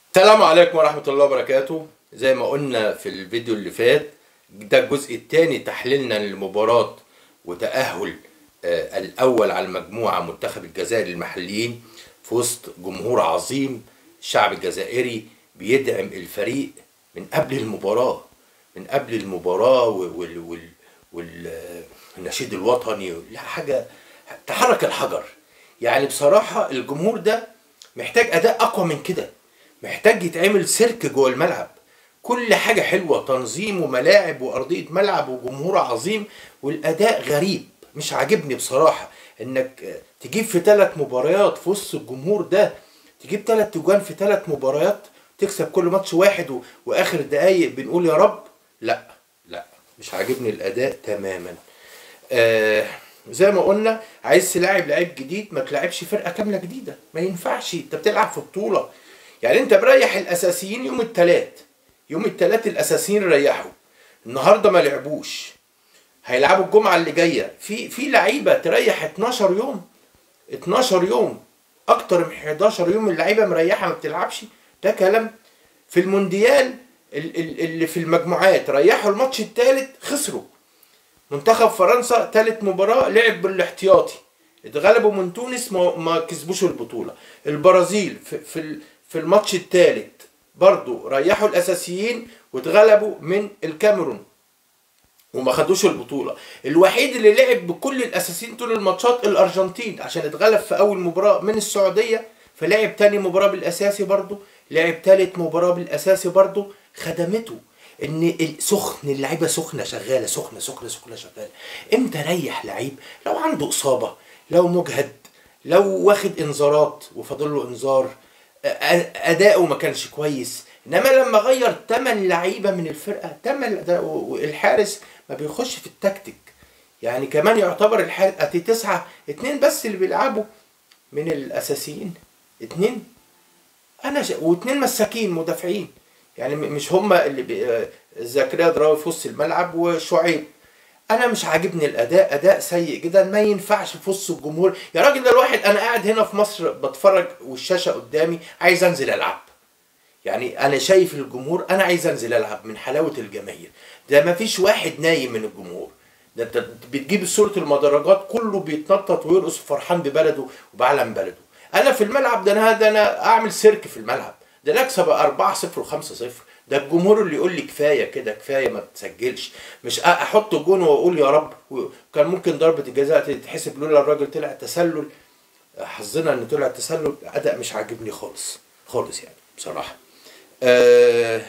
السلام عليكم ورحمة الله وبركاته زي ما قلنا في الفيديو اللي فات ده الجزء الثاني تحليلنا للمباراة وتأهل آه، الأول على المجموعة منتخب الجزائر المحليين في وسط جمهور عظيم الشعب الجزائري بيدعم الفريق من قبل المباراة من قبل المباراة وال وال وال والنشيد الوطني لا حاجة تحرك الحجر يعني بصراحة الجمهور ده محتاج أداء أقوى من كده محتاج يتعمل سيرك جوه الملعب كل حاجة حلوة تنظيم وملاعب وأرضية ملعب وجمهور عظيم والأداء غريب مش عاجبني بصراحة إنك تجيب في ثلاث مباريات في وسط الجمهور ده تجيب ثلاث تجوان في ثلاث مباريات تكسب كل ماتش واحد و... وآخر دقايق بنقول يا رب لا لا مش عاجبني الأداء تماما آه زي ما قلنا عايز تلاعب لعيب جديد ما تلعبش فرقة كاملة جديدة ما ينفعش انت بتلعب في بطولة يعني انت مريح الاساسيين يوم الثلاث يوم الثلاث الاساسيين ريحوا النهارده ما لعبوش هيلعبوا الجمعه اللي جايه في في لعيبه تريح 12 يوم 12 يوم اكتر من 11 يوم اللعيبه مريحه ما بتلعبش ده كلام في المونديال ال- ال- اللي في المجموعات ريحوا الماتش الثالث خسروا منتخب فرنسا ثالث مباراة لعب بالاحتياطي اتغلبوا من تونس ما, ما كسبوش البطولة البرازيل في, في, ال- في الماتش الثالث برضو ريحوا الأساسيين واتغلبوا من الكاميرون وما خدوش البطولة الوحيد اللي لعب بكل الأساسيين طول الماتشات الأرجنتين عشان اتغلب في أول مباراة من السعودية فلعب تاني مباراة بالأساسي برضو لعب تالت مباراة بالأساسي برضو خدمته ان ال- سخن اللعيبه سخنه شغاله سخنه سخنه سخنه شغاله امتى ريح لعيب لو عنده اصابه لو مجهد لو واخد انذارات وفاضل له انذار أ- اداؤه ما كانش كويس انما لما غير 8 لعيبه من الفرقه 8 ده- و- والحارس ما بيخش في التكتيك يعني كمان يعتبر الحارس اتي تسعه اتنين بس اللي بيلعبوا من الاساسيين اتنين انا ش... واتنين مساكين مدافعين يعني م- مش هما اللي بي... آه، زكريا دراوي في وسط الملعب وشعيب انا مش عاجبني الاداء اداء سيء جدا ما ينفعش في وسط الجمهور يا راجل ده الواحد انا قاعد هنا في مصر بتفرج والشاشه قدامي عايز انزل العب يعني انا شايف الجمهور انا عايز انزل العب من حلاوه الجماهير ده ما فيش واحد نايم من الجمهور ده انت بتجيب صوره المدرجات كله بيتنطط ويرقص فرحان ببلده وبعلم بلده انا في الملعب ده انا ده انا اعمل سيرك في الملعب ده انا اكسب 4 0 و5 0 ده الجمهور اللي يقول لي كفايه كده كفايه ما تسجلش مش أ- احط جون واقول يا رب وكان ممكن ضربه الجزاء تتحسب لولا الراجل طلع تسلل حظنا ان طلع تسلل اداء مش عاجبني خالص خالص يعني بصراحه آه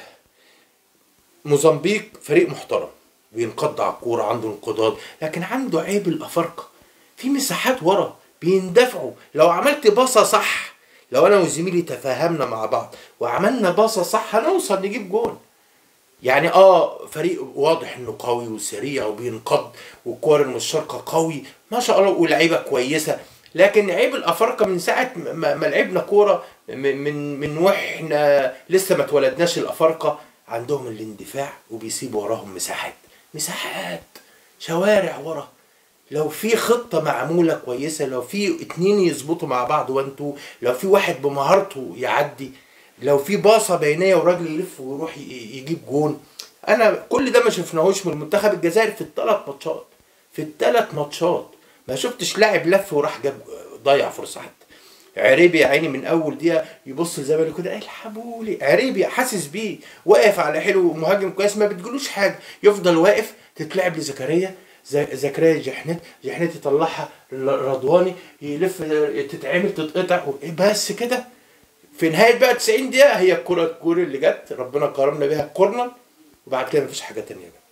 موزمبيق فريق محترم بينقض على الكوره عنده انقضاض لكن عنده عيب الافارقه في مساحات ورا بيندفعوا لو عملت باصه صح لو انا وزميلي تفاهمنا مع بعض وعملنا باصه صح هنوصل نجيب جون يعني اه فريق واضح انه قوي وسريع وبينقض والكور المشتركه قوي ما شاء الله ولاعيبه كويسه لكن عيب الافارقه من ساعه ما ما لعبنا كوره م- من من واحنا لسه ما اتولدناش الافارقه عندهم الاندفاع وبيسيبوا وراهم مساحات مساحات شوارع ورا لو في خطه معموله كويسه لو في اتنين يظبطوا مع بعض وانتوا لو في واحد بمهارته يعدي لو في باصه بينيه وراجل يلف ويروح ي- يجيب جون انا كل ده ما شفناهوش من المنتخب الجزائري في الثلاث ماتشات في الثلاث ماتشات ما شفتش لاعب لف وراح جاب ضيع فرصه حتى عريبي يا عيني من اول دقيقه يبص لزمايله كده الحقوا لي عريبي حاسس بيه واقف على حلو مهاجم كويس ما بتجيلوش حاجه يفضل واقف تتلعب لزكريا ز- زكريا جحنت جحنت يطلعها رضواني يلف تتعمل تتقطع بس كده في نهايه بقى 90 دقيقه هي الكره الكوره اللي جت ربنا كرمنا بيها الكورنر وبعد كده مفيش حاجه تانية جت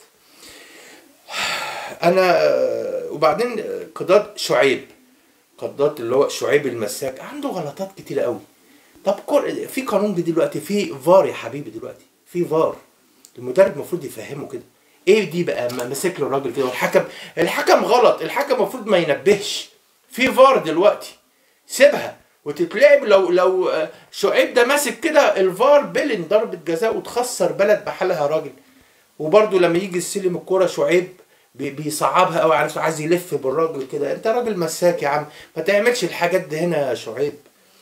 انا آه، وبعدين آه، قضاة شعيب قضاة اللي هو شعيب المساك عنده غلطات كتيرة قوي طب كور في قانون جديد دلوقتي في فار يا حبيبي دلوقتي في فار المدرب المفروض يفهمه كده ايه دي بقى ما ماسك له الراجل كده والحكم الحكم غلط الحكم المفروض ما ينبهش في فار دلوقتي سيبها وتتلعب لو لو آه، شعيب ده ماسك كده الفار بلن ضربة جزاء وتخسر بلد بحالها يا راجل وبرده لما يجي يستلم الكرة شعيب بي- بيصعبها قوي على نفسه عايز يلف بالراجل كده انت راجل مساك يا عم ما تعملش الحاجات دي هنا يا شعيب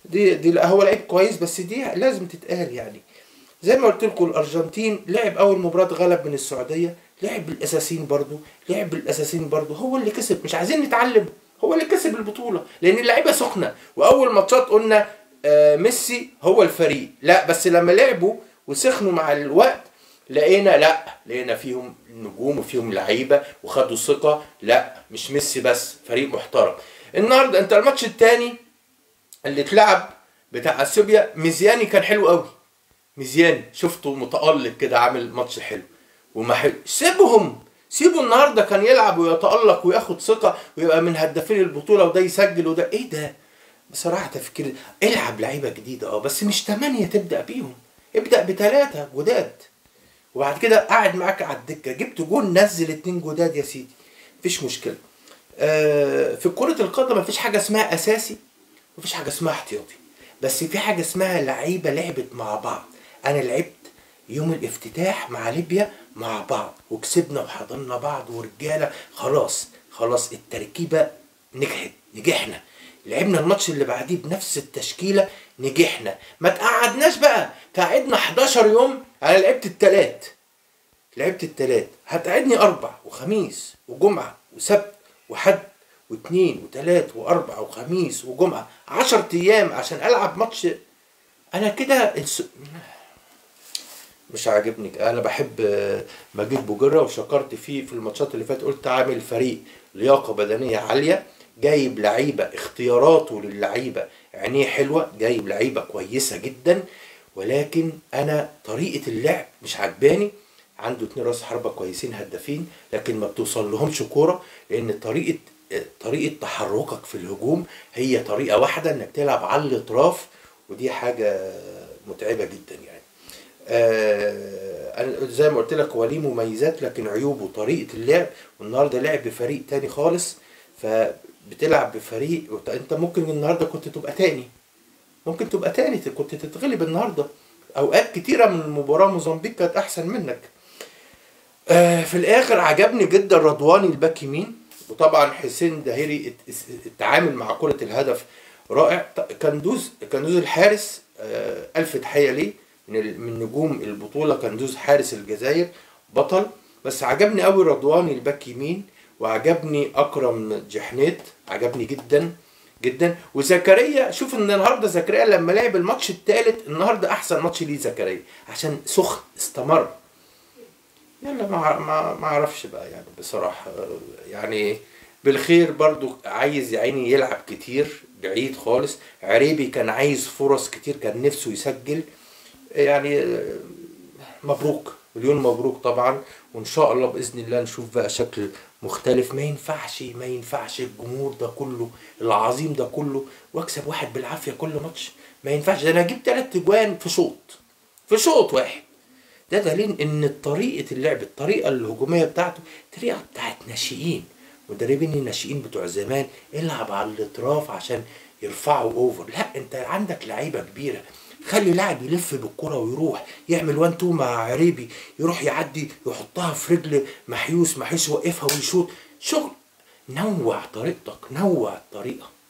دي دي لا هو لعيب كويس بس دي لازم تتقال يعني زي ما قلت لكم الارجنتين لعب اول مباراه غلب من السعوديه لعب بالاساسيين برضو لعب بالاساسيين برضو هو اللي كسب مش عايزين نتعلم هو اللي كسب البطوله لان اللعيبه سخنه واول ماتشات قلنا آه ميسي هو الفريق لا بس لما لعبوا وسخنوا مع الوقت لقينا لا لقينا فيهم نجوم وفيهم لعيبه وخدوا ثقه لا مش ميسي بس فريق محترم النهارده انت الماتش الثاني اللي اتلعب بتاع اثيوبيا ميزياني كان حلو قوي ميزياني شفته متالق كده عامل ماتش حلو وما حلو سيبهم سيبوا النهارده كان يلعب ويتالق وياخد ثقه ويبقى من هدافين البطوله وده يسجل وده ايه ده بصراحه تفكير العب لعيبه جديده اه بس مش ثمانيه تبدا بيهم ابدا بثلاثه جداد وبعد كده قاعد معاك على الدكه جبت جون نزل اتنين جداد يا سيدي مفيش مشكله آه في كره القدم مفيش حاجه اسمها اساسي مفيش حاجه اسمها احتياطي بس في حاجه اسمها لعيبه لعبت مع بعض انا لعبت يوم الافتتاح مع ليبيا مع بعض وكسبنا وحضرنا بعض ورجاله خلاص خلاص التركيبه نجحت نجحنا لعبنا الماتش اللي بعديه بنفس التشكيله نجحنا ما تقعدناش بقى تقعدنا 11 يوم انا لعبت التلات لعبت التلات هتقعدني اربع وخميس وجمعه وسبت وحد واثنين وثلاث واربع وخميس وجمعه 10 ايام عشان العب ماتش انا كده الس... مش عاجبني انا بحب مجيد بوجره وشكرت فيه في الماتشات اللي فاتت قلت عامل فريق لياقه بدنيه عاليه جايب لعيبه اختياراته للعيبه عينيه حلوه جايب لعيبه كويسه جدا ولكن انا طريقه اللعب مش عجباني عنده اتنين راس حربه كويسين هدافين لكن ما بتوصل لهمش كوره لان طريقه طريقه تحركك في الهجوم هي طريقه واحده انك تلعب على الاطراف ودي حاجه متعبه جدا يعني آه انا زي ما قلت لك هو ليه مميزات لكن عيوبه طريقه اللعب والنهارده لعب بفريق تاني خالص فبتلعب بفريق انت ممكن النهارده كنت تبقى تاني ممكن تبقى تاني كنت تتغلب النهارده اوقات كتيره من المباراه موزمبيق كانت احسن منك آه في الاخر عجبني جدا رضواني الباك يمين وطبعا حسين دهيري التعامل مع كره الهدف رائع كندوز كندوز الحارس آه الف تحيه ليه من من نجوم البطوله كندوز حارس الجزائر بطل بس عجبني قوي رضواني الباك يمين وعجبني اكرم جحنيت عجبني جدا جدا وزكريا شوف ان النهارده زكريا لما لعب الماتش الثالث النهارده احسن ماتش ليه زكريا عشان سخن استمر يلا ما ما ما اعرفش بقى يعني بصراحه يعني بالخير برضو عايز يا عيني يلعب كتير بعيد خالص عريبي كان عايز فرص كتير كان نفسه يسجل يعني مبروك مليون مبروك طبعا وان شاء الله باذن الله نشوف بقى شكل مختلف ما ينفعش ما ينفعش الجمهور ده كله العظيم ده كله واكسب واحد بالعافيه كل ماتش ما ينفعش ده انا اجيب ثلاث اجوان في شوط في شوط واحد ده دليل ان طريقه اللعب الطريقه الهجوميه بتاعته طريقه بتاعت ناشئين مدربين الناشئين بتوع زمان العب على الاطراف عشان يرفعوا اوفر لا انت عندك لعيبه كبيره خلي لاعب يلف بالكرة ويروح يعمل وان تو مع عريبي يروح يعدي يحطها في رجل محيوس محيوس يوقفها ويشوط شغل نوع طريقتك نوع الطريقة